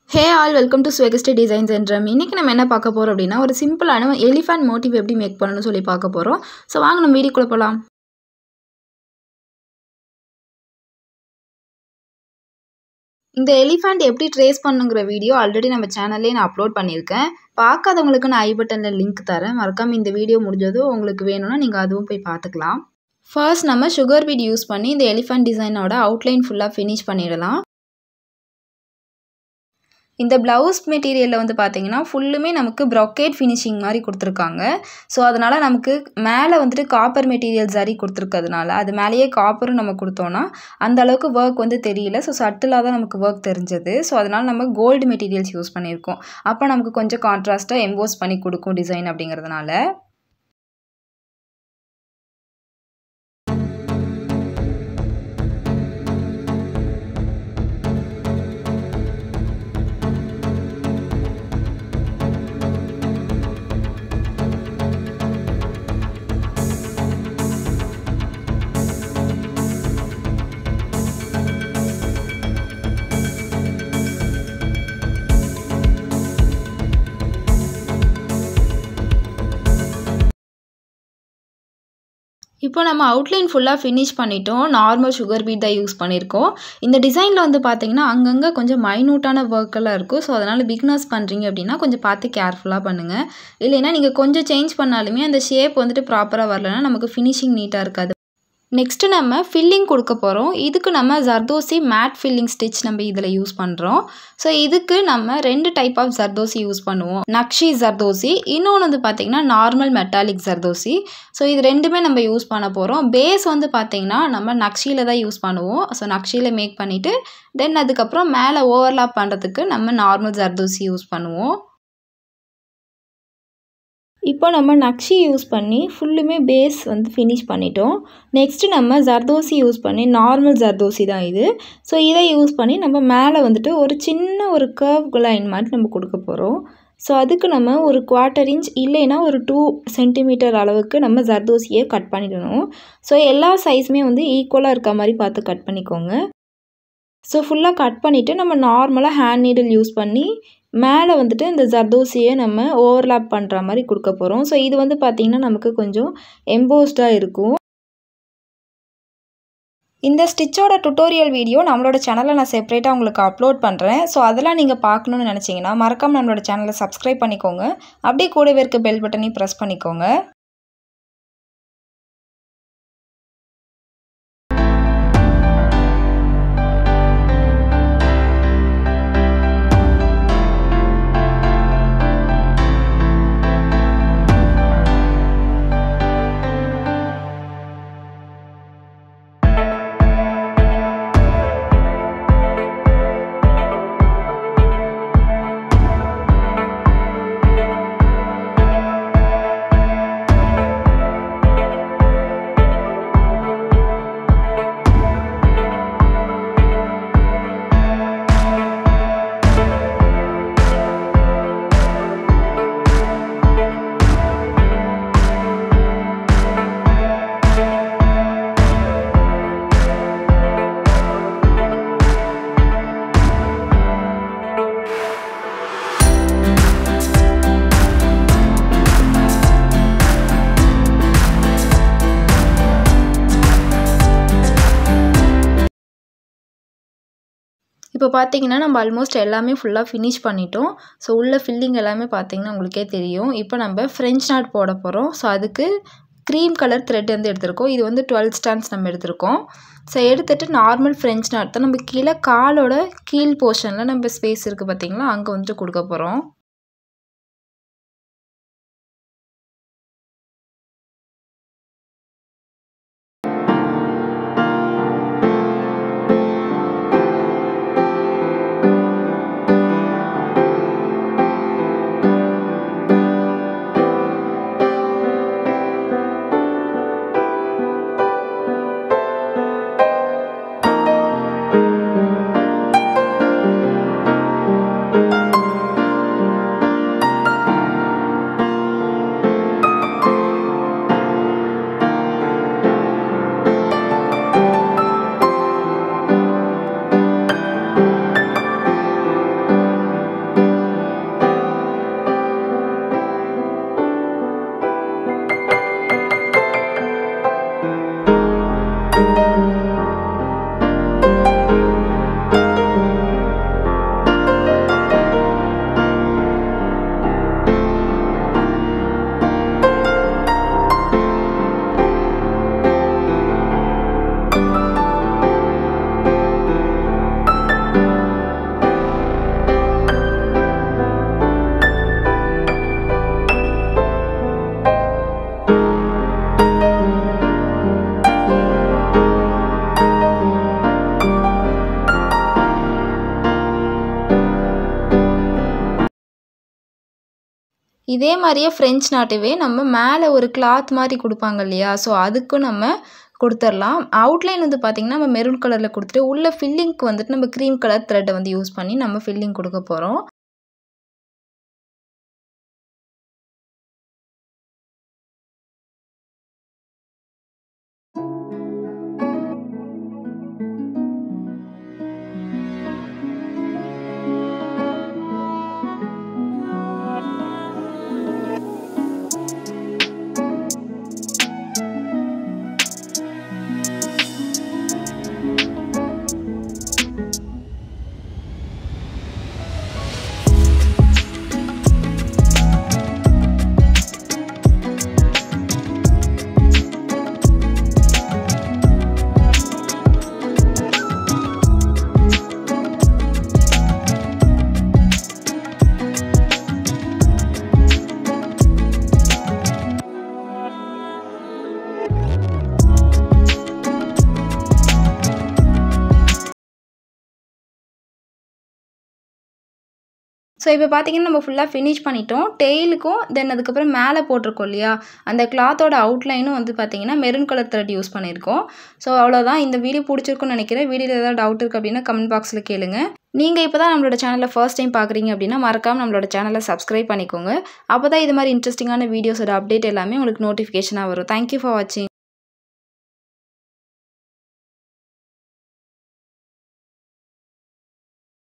hey all welcome to ஸ்வெகஸ்டே designs என்றம் இன்றைக்கி நம்ம என்ன பார்க்க போகிறோம் அப்படின்னா ஒரு சிம்பிளான எலிஃபண்ட் மோட்டிவ் எப்படி மேக் பண்ணணும்னு சொல்லி பார்க்க போகிறோம் ஸோ வாங்க நம்ம வீடியோக்குள்ளே போகலாம் இந்த எலிஃபண்ட் எப்படி ட்ரேஸ் பண்ணுங்கிற வீடியோ ஆல்ரெடி நம்ம சேனல்லே நான் அப்லோட் பண்ணியிருக்கேன் பார்க்காதவங்களுக்கு நான் ஐ பட்டனில் லிங்க் தரேன் மறக்காமல் இந்த வீடியோ முடிஞ்சதும் உங்களுக்கு வேணும்னா நீங்கள் அதுவும் போய் பார்த்துக்கலாம் ஃபர்ஸ்ட் நம்ம சுகர் பீட் யூஸ் பண்ணி இந்த எலிஃபண்ட் டிசைனோட அவுட்லைன் ஃபுல்லாக ஃபினிஷ் பண்ணிடலாம் இந்த ப்ளவுஸ் மெட்டீரியலில் வந்து பார்த்தீங்கன்னா ஃபுல்லுமே நமக்கு ப்ரொக்கேட் ஃபினிஷிங் மாதிரி கொடுத்துருக்காங்க ஸோ அதனால் நமக்கு மேலே வந்துட்டு காப்பர் மெட்டீரியல் சரி கொடுத்துருக்கிறதுனால அது மேலேயே காப்பரும் நம்ம கொடுத்தோன்னா அந்த அளவுக்கு ஒர்க் வந்து தெரியல ஸோ சட்டிலாக தான் நமக்கு ஒர்க் தெரிஞ்சது ஸோ அதனால் நம்ம கோல்டு மெட்டீரியல்ஸ் யூஸ் பண்ணியிருக்கோம் அப்போ நமக்கு கொஞ்சம் கான்ட்ராஸ்ட்டாக எம்போஸ் பண்ணி கொடுக்கும் டிசைன் அப்படிங்கிறதுனால இப்போ நம்ம அவுட்லைன் ஃபுல்லாக ஃபினிஷ் பண்ணிட்டோம் நார்மல் சுகர் பீட் தான் யூஸ் பண்ணியிருக்கோம் இந்த டிசைனில் வந்து பார்த்தீங்கன்னா அங்கங்கே கொஞ்சம் மைனூட்டான ஒர்க்கெல்லாம் இருக்கும் ஸோ அதனால் பிக்னஸ் பண்ணுறீங்க அப்படின்னா கொஞ்சம் பார்த்து கேர்ஃபுல்லாக பண்ணுங்கள் இல்லைன்னா நீங்கள் கொஞ்சம் சேஞ்ச் பண்ணாலுமே அந்த ஷேப் வந்துட்டு ப்ராப்பராக வரலன்னா நமக்கு ஃபினிஷிங் நீட்டாக இருக்காது நெக்ஸ்ட்டு நம்ம ஃபில்லிங் கொடுக்க போகிறோம் இதுக்கு நம்ம ஜர்தோசி மேட் ஃபில்லிங் ஸ்டிச் நம்ம இதில் யூஸ் பண்ணுறோம் ஸோ இதுக்கு நம்ம ரெண்டு டைப் ஆஃப் ஜர்தோசி யூஸ் பண்ணுவோம் நக்ஷி ஜர்தோசி இன்னொன்று வந்து பார்த்திங்கன்னா நார்மல் மெட்டாலிக் ஜர்தோசி ஸோ இது ரெண்டுமே நம்ம யூஸ் பண்ண போகிறோம் பேஸ் வந்து பார்த்திங்கன்னா நம்ம நக்ஷியில் தான் யூஸ் பண்ணுவோம் ஸோ நக்ஷியில் மேக் பண்ணிவிட்டு தென் அதுக்கப்புறம் மேலே ஓவர்லாப் பண்ணுறதுக்கு நம்ம நார்மல் ஜர்தோசி யூஸ் பண்ணுவோம் இப்போ நம்ம நக்ஷி யூஸ் பண்ணி ஃபுல்லுமே பேஸ் வந்து ஃபினிஷ் பண்ணிட்டோம் நெக்ஸ்ட்டு நம்ம ஜர்தோசி யூஸ் பண்ணி நார்மல் ஜர்தோசி தான் இது ஸோ இதை யூஸ் பண்ணி நம்ம மேலே வந்துட்டு ஒரு சின்ன ஒரு கர்வ் லைன் மாதிரி நம்ம கொடுக்க போகிறோம் ஸோ அதுக்கு நம்ம ஒரு குவார்ட்டர் இன்ச் இல்லைன்னா ஒரு டூ சென்டிமீட்டர் அளவுக்கு நம்ம ஜர்தோசியை கட் பண்ணிடணும் ஸோ எல்லா சைஸுமே வந்து ஈக்குவலாக இருக்க மாதிரி பார்த்து கட் பண்ணிக்கோங்க ஸோ ஃபுல்லாக கட் பண்ணிவிட்டு நம்ம நார்மலாக ஹேண்ட் நீடில் யூஸ் பண்ணி மேலே வந்துட்டு இந்த ஜர்தோசியை நம்ம ஓவர்லாப் பண்ணுற மாதிரி கொடுக்க போகிறோம் ஸோ இது வந்து பார்த்திங்கன்னா நமக்கு கொஞ்சம் எம்போஸ்டாக இருக்கும் இந்த ஸ்டிச்சோட டுட்டோரியல் வீடியோ நம்மளோட சேனலில் நான் செப்பரேட்டாக உங்களுக்கு அப்லோட் பண்ணுறேன் ஸோ அதெல்லாம் நீங்கள் பார்க்கணுன்னு நினச்சிங்கன்னா மறக்காமல் நம்மளோட சேனலை சப்ஸ்கிரைப் பண்ணிக்கோங்க அப்படியே கூடவே இருக்க பெல் பட்டனையும் ப்ரெஸ் பண்ணிக்கோங்க இப்போ பார்த்தீங்கன்னா நம்ம ஆல்மோஸ்ட் எல்லாமே ஃபுல்லாக ஃபினிஷ் பண்ணிட்டோம் ஸோ உள்ள ஃபில்லிங் எல்லாமே பார்த்தீங்கன்னா உங்களுக்கே தெரியும் இப்போ நம்ம ஃப்ரெஞ்ச் நாட் போட போகிறோம் ஸோ அதுக்கு க்ரீம் கலர் த்ரெட் வந்து எடுத்திருக்கோம் இது வந்து டுவெல் ஸ்டாண்ட்ஸ் நம்ம எடுத்திருக்கோம் ஸோ எடுத்துகிட்டு நார்மல் ஃப்ரெஞ்ச் நாட் தான் நம்ம கீழே காலோட கீழ் போர்ஷனில் நம்ம ஸ்பேஸ் இருக்குது பார்த்தீங்களா அங்கே வந்துட்டு கொடுக்க போகிறோம் இதே மாதிரியே ஃப்ரெஞ்ச் நாட்டுவே நம்ம மேலே ஒரு கிளாத் மாதிரி கொடுப்பாங்க இல்லையா ஸோ அதுக்கும் நம்ம கொடுத்துடலாம் அவுட்லைன் வந்து பார்த்திங்கன்னா நம்ம மெரூன் கலரில் கொடுத்துட்டு உள்ள ஃபில்லிங்க்கு வந்துட்டு நம்ம க்ரீம் கலர் த்ரெட்டை வந்து யூஸ் பண்ணி நம்ம ஃபில்லிங் கொடுக்க போகிறோம் ஸோ இப்போ பார்த்தீங்கன்னா நம்ம ஃபுல்லாக ஃபினிஷ் பண்ணிட்டோம் டெய்லுக்கும் தென் அதுக்கப்புறம் மேலே போட்டிருக்கோம் இல்லையா அந்த கிளாத்தோட அவுட்லைனும் வந்து பார்த்தீங்கன்னா மெரூன் கலர் த்ரெட் யூஸ் பண்ணியிருக்கோம் ஸோ அவ்வளோதான் இந்த வீடியோ பிடிச்சிருக்குன்னு நினைக்கிறேன் வீடியோவில் ஏதாவது டவுட் இருக்குது அப்படின்னா கமெண்ட் பாக்ஸில் கேளுங்க நீங்கள் இப்போ தான் நம்மளோட சேனலை ஃபர்ஸ்ட் டைம் பார்க்குறீங்க அப்படின்னா மறக்காமல் நம்மளோட சேனலை சப்ஸ்கிரைப் பண்ணிக்கோங்க அப்போ தான் இது மாதிரி இன்ட்ரெஸ்டிங்கான வீடியோஸோட அப்டேட் எல்லாமே உங்களுக்கு நோட்டிஃபிகேஷனாக வரும் தேங்க்யூ ஃபார் வாட்சிங்